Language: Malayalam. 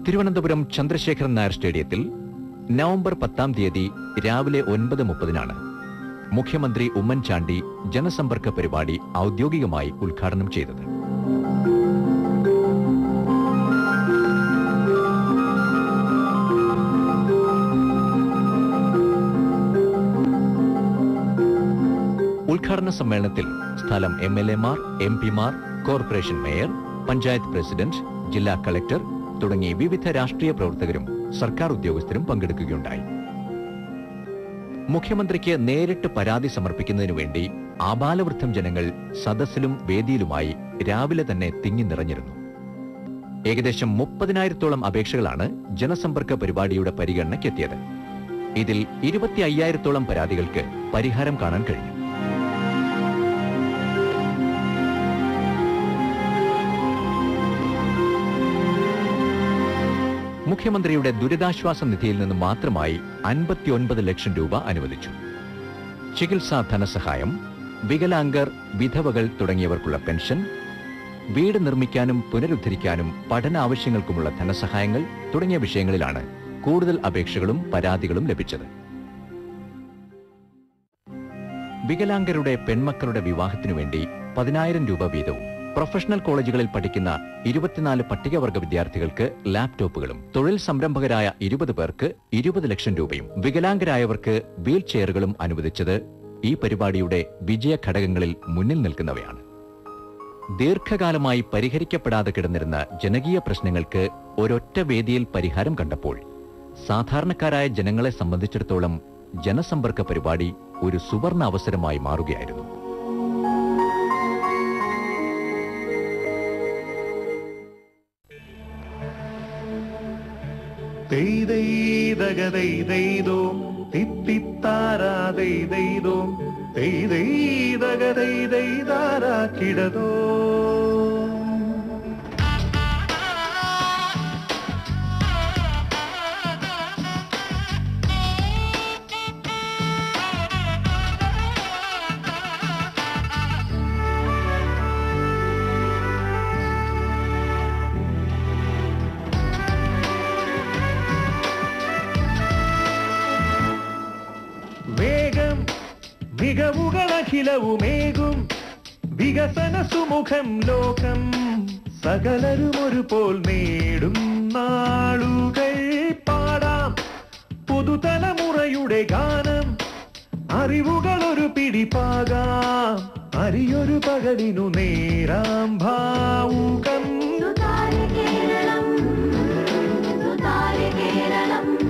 തിരുവനന്തപുരം ചന്ദ്രശേഖരൻ നായർ സ്റ്റേഡിയത്തിൽ നവംബർ പത്താം തീയതി രാവിലെ ഒൻപത് മുപ്പതിനാണ് മുഖ്യമന്ത്രി ഉമ്മൻചാണ്ടി ജനസമ്പർക്ക പരിപാടി ഔദ്യോഗികമായി ഉദ്ഘാടനം ചെയ്തത് ഉദ്ഘാടന സമ്മേളനത്തിൽ സ്ഥലം എം എൽ എമാർ എം പിമാർ കോർപ്പറേഷൻ മേയർ പഞ്ചായത്ത് പ്രസിഡന്റ് ജില്ലാ കളക്ടർ തുടങ്ങി വിവിധ രാഷ്ട്രീയ പ്രവർത്തകരും സർക്കാർ ഉദ്യോഗസ്ഥരും പങ്കെടുക്കുകയുണ്ടായി മുഖ്യമന്ത്രിക്ക് നേരിട്ട് പരാതി സമർപ്പിക്കുന്നതിനു വേണ്ടി ആബാലവൃദ്ധം ജനങ്ങൾ സദസ്സിലും വേദിയിലുമായി രാവിലെ തന്നെ തിങ്ങി നിറഞ്ഞിരുന്നു ഏകദേശം മുപ്പതിനായിരത്തോളം അപേക്ഷകളാണ് ജനസമ്പർക്ക പരിപാടിയുടെ പരിഗണനയ്ക്കെത്തിയത് ഇതിൽ ഇരുപത്തി അയ്യായിരത്തോളം പരാതികൾക്ക് പരിഹാരം കാണാൻ കഴിഞ്ഞു മുഖ്യമന്ത്രിയുടെ ദുരിതാശ്വാസ നിധിയിൽ നിന്ന് മാത്രമായി അൻപത്തിയൊൻപത് ലക്ഷം രൂപ അനുവദിച്ചു ചികിത്സാ ധനസഹായം വികലാംഗർ വിധവകൾ തുടങ്ങിയവർക്കുള്ള പെൻഷൻ വീട് നിർമ്മിക്കാനും പുനരുദ്ധരിക്കാനും പഠന ആവശ്യങ്ങൾക്കുമുള്ള ധനസഹായങ്ങൾ തുടങ്ങിയ വിഷയങ്ങളിലാണ് കൂടുതൽ അപേക്ഷകളും പരാതികളും ലഭിച്ചത് വികലാംഗരുടെ പെൺമക്കളുടെ വിവാഹത്തിനു വേണ്ടി പതിനായിരം രൂപ വീതവും പ്രൊഫഷണൽ കോളേജുകളിൽ പഠിക്കുന്ന ഇരുപത്തിനാല് പട്ടികവർഗ വിദ്യാർത്ഥികൾക്ക് ലാപ്ടോപ്പുകളും തൊഴിൽ സംരംഭകരായ ഇരുപത് പേർക്ക് ഇരുപത് ലക്ഷം രൂപയും വികലാംഗരായവർക്ക് വീൽ ചെയറുകളും അനുവദിച്ചത് ഈ പരിപാടിയുടെ വിജയ ഘടകങ്ങളിൽ മുന്നിൽ നിൽക്കുന്നവയാണ് ദീർഘകാലമായി പരിഹരിക്കപ്പെടാതെ കിടന്നിരുന്ന ജനകീയ പ്രശ്നങ്ങൾക്ക് ഒരൊറ്റ വേദിയിൽ പരിഹാരം കണ്ടപ്പോൾ സാധാരണക്കാരായ ജനങ്ങളെ സംബന്ധിച്ചിടത്തോളം ജനസമ്പർക്ക പരിപാടി ഒരു സുവർണ അവസരമായി മാറുകയായിരുന്നു തെയ്തെയ്തകതെയ്തെയ്തോ തിത്തിത്താരാതെയ്തെയ്തോ തെയ്തെയ്തകതെയ്തെയ്താരാക്കിടതോ വേഗം മികവുകളഖിലവുമേകും വികസന സുമുഖം ലോകം സകലരും ഒരുപോൽ നേടും നാളുകൾ പാടാം പുതുതലമുറയുടെ ഗാനം അറിവുകൾ ഒരു പിടിപ്പാകാം അരിയൊരു പകലിനു നേരാം ഭാവുകം സുതാര്യ കേരളം സുതാര്യ കേരളം